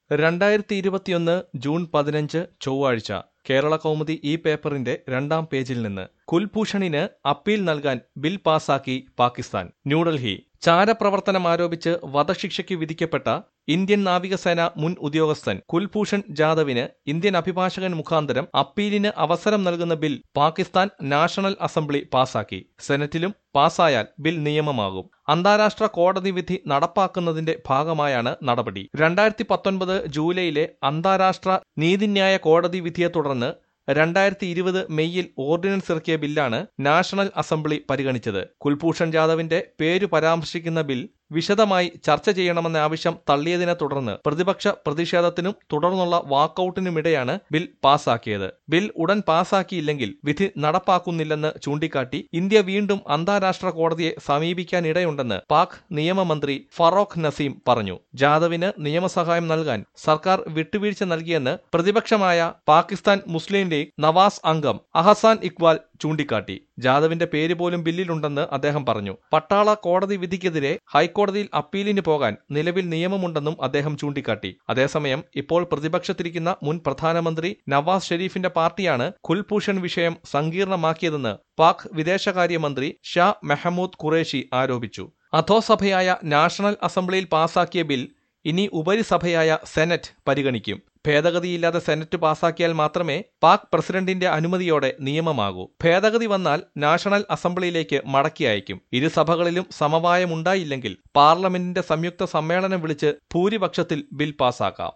രണ്ടായിരത്തി ഇരുപത്തിയൊന്ന് ജൂൺ പതിനഞ്ച് ചൊവ്വാഴ്ച കേരള കൗമുദി ഈ പേപ്പറിന്റെ രണ്ടാം പേജിൽ നിന്ന് കുൽഭൂഷണിന് അപ്പീൽ നൽകാൻ ബിൽ പാസാക്കി പാകിസ്ഥാൻ ന്യൂഡൽഹി ചാരപ്രവർത്തനം ആരോപിച്ച് വധശിക്ഷയ്ക്ക് വിധിക്കപ്പെട്ട ഇന്ത്യൻ നാവികസേന മുൻ ഉദ്യോഗസ്ഥൻ കുൽഭൂഷൺ ജാദവിന് ഇന്ത്യൻ അഭിഭാഷകൻ മുഖാന്തരം അപ്പീലിന് അവസരം നൽകുന്ന ബിൽ പാകിസ്ഥാൻ നാഷണൽ അസംബ്ലി പാസാക്കി സെനറ്റിലും പാസായാൽ ബിൽ നിയമമാകും അന്താരാഷ്ട്ര കോടതി വിധി നടപ്പാക്കുന്നതിന്റെ ഭാഗമായാണ് നടപടി രണ്ടായിരത്തി പത്തൊൻപത് ജൂലൈയിലെ അന്താരാഷ്ട്ര നീതിന്യായ കോടതി വിധിയെ തുടർന്ന് രണ്ടായിരത്തി ഇരുപത് മെയ്യിൽ ഓർഡിനൻസ് ഇറക്കിയ ബില്ലാണ് നാഷണൽ അസംബ്ലി പരിഗണിച്ചത് കുൽഭൂഷൺ ജാദവിന്റെ പേരു പരാമർശിക്കുന്ന ബിൽ വിശദമായി ചർച്ച ചെയ്യണമെന്ന ആവശ്യം തള്ളിയതിനെ തുടർന്ന് പ്രതിപക്ഷ പ്രതിഷേധത്തിനും തുടർന്നുള്ള വാക്കൌട്ടിനുമിടെയാണ് ബിൽ പാസാക്കിയത് ബിൽ ഉടൻ പാസാക്കിയില്ലെങ്കിൽ വിധി നടപ്പാക്കുന്നില്ലെന്ന് ചൂണ്ടിക്കാട്ടി ഇന്ത്യ വീണ്ടും അന്താരാഷ്ട്ര കോടതിയെ സമീപിക്കാനിടയുണ്ടെന്ന് പാക് നിയമമന്ത്രി ഫറോഖ് നസീം പറഞ്ഞു ജാദവിന് നിയമസഹായം നൽകാൻ സർക്കാർ വിട്ടുവീഴ്ച നൽകിയെന്ന് പ്രതിപക്ഷമായ പാകിസ്ഥാൻ മുസ്ലിം ലീഗ് നവാസ് അംഗം അഹസാൻ ഇക്വാൽ ചൂണ്ടിക്കാട്ടി ജാദവിന്റെ പേര് പോലും ബില്ലിലുണ്ടെന്ന് അദ്ദേഹം പറഞ്ഞു പട്ടാള കോടതി വിധിക്കെതിരെ ഹൈക്കോടതിയിൽ അപ്പീലിന് പോകാൻ നിലവിൽ നിയമമുണ്ടെന്നും അദ്ദേഹം ചൂണ്ടിക്കാട്ടി അതേസമയം ഇപ്പോൾ പ്രതിപക്ഷത്തിരിക്കുന്ന മുൻ പ്രധാനമന്ത്രി നവാസ് ഷെരീഫിന്റെ പാർട്ടിയാണ് കുൽഭൂഷൺ വിഷയം സങ്കീർണമാക്കിയതെന്ന് പാക് വിദേശകാര്യമന്ത്രി ഷാ മെഹമ്മൂദ് ഖുറേഷി ആരോപിച്ചു അധോസഭയായ നാഷണൽ അസംബ്ലിയിൽ പാസാക്കിയ ബിൽ ഇനി ഉപരിസഭയായ സെനറ്റ് പരിഗണിക്കും ഭേദഗതിയില്ലാതെ സെനറ്റ് പാസാക്കിയാൽ മാത്രമേ പാക് പ്രസിഡന്റിന്റെ അനുമതിയോടെ നിയമമാകൂ ഭേദഗതി വന്നാൽ നാഷണൽ അസംബ്ലിയിലേക്ക് മടക്കി അയക്കും ഇരു സഭകളിലും സമവായമുണ്ടായില്ലെങ്കിൽ പാർലമെന്റിന്റെ സംയുക്ത സമ്മേളനം വിളിച്ച് ഭൂരിപക്ഷത്തിൽ ബിൽ പാസാക്കാം